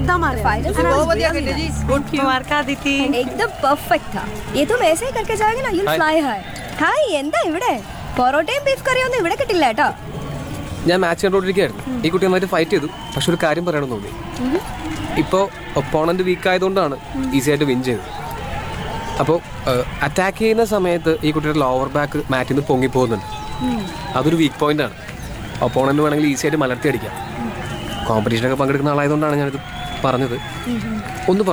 एकदम आ रहे फाइनल हैं बहुत बढ़िया बेटे जी गुड मुबारक आदिति एकदम परफेक्ट था ये तुम ऐसे ही करके जाओगे ना यूल Hi. ഫ്ലൈ ഹൈ ഹായ് എന്താ ഇവിടെ പൊറോട്ടയും ബീഫ് കറിയും ഒന്നും ഇവിടെ കിട്ടില്ല കേട്ടോ ഞാൻ മാച്ച് കണ്ടോണ്ടിരിക്കുകയായിരുന്നു ഈ കുട്ടി നന്നായിട്ട് ഫൈറ്റ് ചെയ്തു പക്ഷെ ഒരു കാര്യം പറയണം തോന്നി ഇപ്പോൾ ഒപ്പോണന്റ് വീക്ക് ആയതുകൊണ്ടാണ് ഈസി ആയിട്ട് വിൻ ചെയ്തത് അപ്പോൾ അറ്റാക്ക് ചെയ്യുന്ന സമയത്ത് ഈ കുട്ടിയുടെ ലോവർ ബാക്ക് മാറ്റിൽ നിന്ന് പൊങ്ങി പോകുന്നുണ്ട് അതൊരു വീക്ക് പോയിന്റ് ആണ് ഒപ്പോണന്റ് വേണമെങ്കിൽ ഈസി ആയിട്ട് മലർത്തി അടിക്കാം കോമ്പറ്റീഷനൊക്കെ പങ്കെടുക്കുന്ന ആളായതുകൊണ്ടാണ് ഞാനിത് പറഞ്ഞത് ഒന്ന്